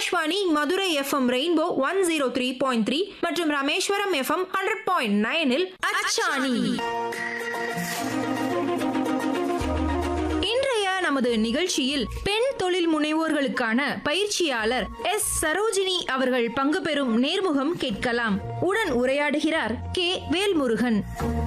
Akashvani Madurai FM rainbow one zero three point three மற்றும் Rameswaram FM hundred point நைனில் அச்சாணி இன்றைய நமது நிகழ்ச்சியில் பெண் தொழில் முனைவோர்களுக்கான பயிற்சியாளர் எஸ் சரோஜினி அவர்கள் பங்கு பெறும் நேர்முகம் கேட்கலாம் உடன் உரையாடுகிறார் கே வேல்முருகன்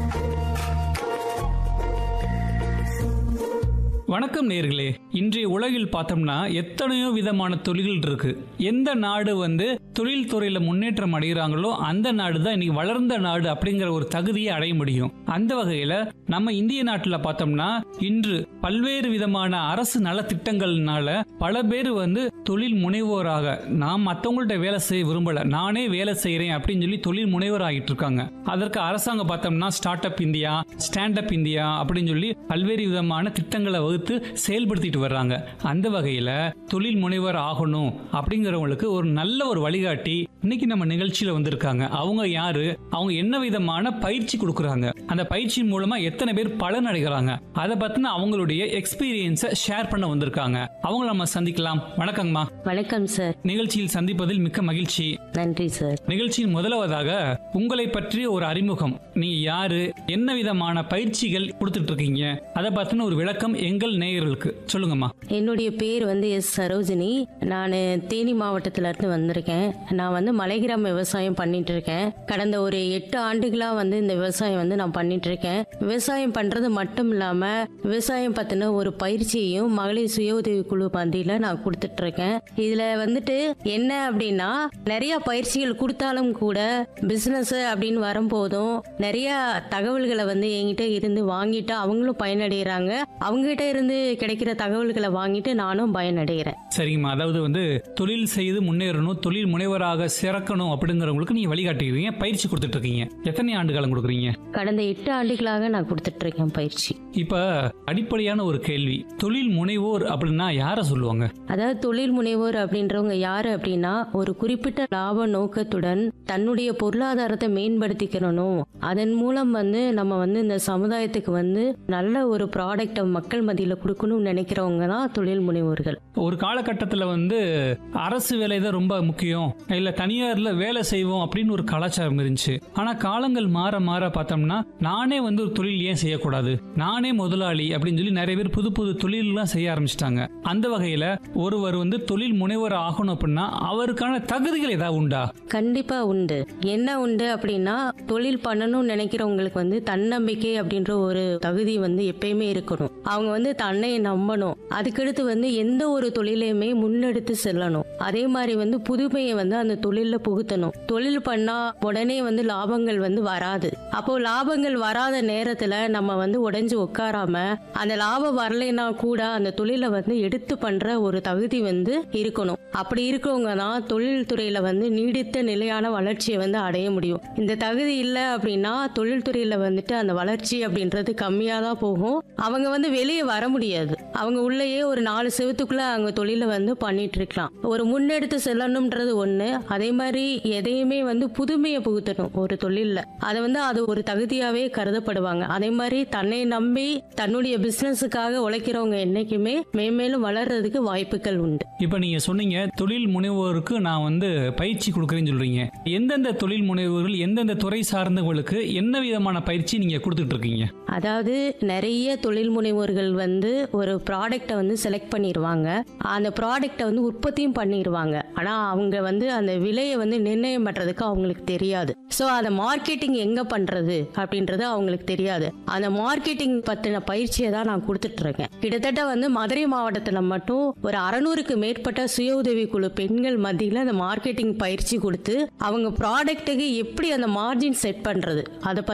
வணக்கம் நேர்களே இன்றைய உலகில் பார்த்தோம்னா எத்தனையோ விதமான தொழில்கள் இருக்கு எந்த நாடு வந்து தொழில் துறையில முன்னேற்றம் அடைகிறாங்களோ அந்த நாடு தான் இன்னைக்கு வளர்ந்த நாடு அப்படிங்கிற ஒரு தகுதியை அடைய முடியும் அந்த வகையில நம்ம இந்திய நாட்டில் பார்த்தோம்னா இன்று பல்வேறு விதமான அரசு நலத்திட்டங்கள்னால பல பேர் வந்து தொழில் முனைவோராக நான் மற்றவங்கள்ட்ட வேலை செய்ய விரும்பல நானே வேலை செய்யறேன் அப்படின்னு சொல்லி தொழில் முனைவர் ஆகிட்டு இருக்காங்க அதற்கு அரசாங்கம் பார்த்தோம்னா start up India stand up India அப்படின்னு சொல்லி பல்வேறு விதமான திட்டங்களை வகுத்து செயல்படுத்திட்டு வர்றாங்க அந்த வகையில தொழில் முனைவர் ஆகணும் அப்படிங்கிறவங்களுக்கு ஒரு நல்ல ஒரு வழிகாட்டி இன்னைக்கு நம்ம நிகழ்ச்சியில வந்திருக்காங்க அவங்க யாரு அவங்க என்ன விதமான பயிற்சி கொடுக்குறாங்க அந்த பயிற்சியின் மூலமா எத்தனை பேர் பலன் அடைகிறாங்க அதை பத்தின அவங்களுடைய எக்ஸ்பீரியன்ஸை ஷேர் பண்ண வந்திருக்காங்க அவங்கள நம்ம சந்திக்கலாம் வணக்கங்கம்மா வணக்கம் சார் நிகழ்ச்சியில் சந்திப்பதில் மிக்க மகிழ்ச்சி நன்றி சார் நிகழ்ச்சியின் முதலாவதாக உங்களை பற்றிய ஒரு அறிமுகம் நீ யாரு என்ன விதமான பயிற்சிகள் கொடுத்துட்டு இருக்கீங்க அதை பத்தின ஒரு விளக்கம் எங்கள் நேயர்களுக்கு சொல்லுங்கம்மா என்னுடைய பேர் வந்து எஸ் சரோஜினி நான் தேனி மாவட்டத்துல இருந்து வந்திருக்கேன் நான் வந்து மலைகிராம விவசாயம் பண்ணிட்டு இருக்கேன் கடந்த ஒரு எட்டு ஆண்டுகளா வந்து இந்த விவசாயம் வந்து நான் பண்ணிட்டு இருக்கேன் விவசாயம் பண்றது மட்டும் இல்லாம விவசாயம் பத்தின ஒரு பயிற்சியையும் மகளிர் சுய உதவி குழு பந்தியில நான் கொடுத்துட்டு இருக்கேன் இதுல வந்துட்டு என்ன அப்படின்னா நிறைய பயிற்சிகள் கொடுத்தாலும் கூட பிசினஸ் அப்படின்னு வரும்போதும் நிறைய தகவல்களை வந்து என்கிட்ட இருந்து வாங்கிட்டு அவங்களும் பயனடைகிறாங்க அவங்ககிட்ட இருந்து கிடைக்கிற தகவல்களை வாங்கிட்டு நானும் பயனடைகிறேன் சரிங்கம்மா அதாவது வந்து தொழில் செய்து முன்னேறணும் தொழில் முனைவராக சிறக்கணும் அப்படிங்கிறவங்களுக்கு நீங்க வழிகாட்டுகிறீங்க பயிற்சி கொடுத்துட்டு இருக்கீங்க எத்தனை ஆண்டு காலம் கொடுக்குறீங்க கடந்த எட்டு ஆண்டுகளாக நான் கொடுத்துட்டு இருக்கேன் பயிற்சி இப்ப அடிப்படையான ஒரு கேள்வி தொழில் முனைவோர் அப்படின்னா யாரை சொல்லுவாங்க அதாவது தொழில் முனைவோர் அப்படின்றவங்க யாரு அப்படின்னா ஒரு குறிப்பிட்ட லாப நோக்கத்துடன் தன்னுடைய பொருளாதாரத்தை மேம்படுத்திக்கிறணும் அதன் மூலம் வந்து நம்ம வந்து இந்த சமுதாயத்துக்கு வந்து நல்ல ஒரு ப்ராடக்டை மக்கள் மத்தியில கொடுக்கணும்னு நினைக்கிறவங்க தான் தொழில் முனைவோர்கள் ஒரு காலகட்டத்தில் வந்து அரசு வேலை தான் ரொம்ப முக்கியம் இல்லை தனியாரில் வேலை செய்வோம் அப்படின்னு ஒரு கலாச்சாரம் இருந்துச்சு ஆனால் காலங்கள் மாற மாற பார்த்தோம்னா நானே வந்து ஒரு தொழில் ஏன் செய்யக்கூடாது நானே முதலாளி அப்படின்னு சொல்லி நிறைய பேர் புது புது தொழிலெலாம் செய்ய ஆரம்பிச்சிட்டாங்க அந்த வகையில் ஒருவர் வந்து தொழில் முனைவர் ஆகணும் அப்படின்னா அவருக்கான தகுதிகள் ஏதாவது உண்டா கண்டிப்பா உண்டு என்ன உண்டு அப்படின்னா தொழில் பண்ணணும்னு நினைக்கிறவங்களுக்கு வந்து தன்னம்பிக்கை அப்படின்ற ஒரு தகுதி வந்து எப்பயுமே இருக்கணும் அவங்க வந்து தன்னை நம்பணும் அதுக்கடுத்து வந்து எந்த ஒரு தொழிலையுமே முன்னெடுத்து செல்லணும் அதே மாதிரி வந்து புதுமையை வந்து அந்த தொழில்ல புகுத்தணும் தொழில் பண்ணா உடனே வந்து லாபங்கள் வந்து வராது அப்போ லாபங்கள் வராத நேரத்துல நம்ம வந்து உடைஞ்சு உட்காராம அந்த லாபம் வரலைன்னா கூட அந்த தொழிலை வந்து எடுத்து பண்ற ஒரு தகுதி வந்து இருக்கணும் அப்படி இருக்கவங்க தான் தொழில் துறையில வந்து நீடித்த நிலையான வளர்ச்சியை வந்து அடைய முடியும் இந்த தகுதி இல்லை அப்படின்னா தொழில்துறையில வந்துட்டு அந்த வளர்ச்சி அப்படின்றது கம்மியா தான் போகும் அவங்க வந்து வெளியே வர முடியாது அவங்க உள்ளேயே ஒரு நாலு செவத்துக்குள்ள அவங்க தொழிலை வந்து பண்ணிட்டு இருக்கலாம் ஒரு முன்னெடுத்து செல்லணும்ன்றது ஒண்ணு அதே மாதிரி எதையுமே வந்து புதுமையை புகுத்தணும் ஒரு தொழில்ல அதை வந்து அது ஒரு தகுதியாவே கருதப்படுவாங்க அதே மாதிரி தன்னை நம்பி தன்னுடைய பிசினஸுக்காக உழைக்கிறவங்க என்னைக்குமே மேன்மேலும் வளர்றதுக்கு வாய்ப்புகள் உண்டு இப்போ நீங்கள் சொன்னீங்க தொழில் முனைவோருக்கு நான் வந்து பயிற்சி கொடுக்குறேன்னு சொல்கிறீங்க எந்தெந்த தொழில் முனைவோர்கள் எந்தெந்த துறை சார்ந்தவங்களுக்கு என்ன விதமான பயிற்சி நீங்கள் கொடுத்துட்டு இருக்கீங்க அதாவது நிறைய தொழில் முனைவோர்கள் வந்து ஒரு ப்ராடக்ட்டை வந்து செலக்ட் பண்ணிடுவாங்க அந்த ப்ராடக்ட்டை வந்து உற்பத்தியும் பண்ணிடுவாங்க ஆனால் அவங்க வந்து அந்த விலையை வந்து நிர்ணயம் பண்ணுறதுக்கு அவங்களுக்கு தெரியாது ஸோ அந்த மார்க்கெட்டிங் எங்கே பண்ணுறது அப்படின்றது அவங்களுக்கு தெரியாது அந்த மார்க்கெட்டிங் பற்றின பயிற்சியை தான் நான் கொடுத்துட்டு இருக்கேன் கிட்டத்தட்ட வந்து மதுரை மாவட்டத்தில் மட்டும் ஒரு அறநூறுக்கு மேற்பட்ட சுய உதவி குழு பெண்கள் மத்தியில் அந்த மார்க்கெட்டிங் பயிற்சி கொடுத்து அவங்க ப்ராடக்ட்டுக்கு எப்படி அந்த மார்ஜின் செட் பண்ணுறது அதை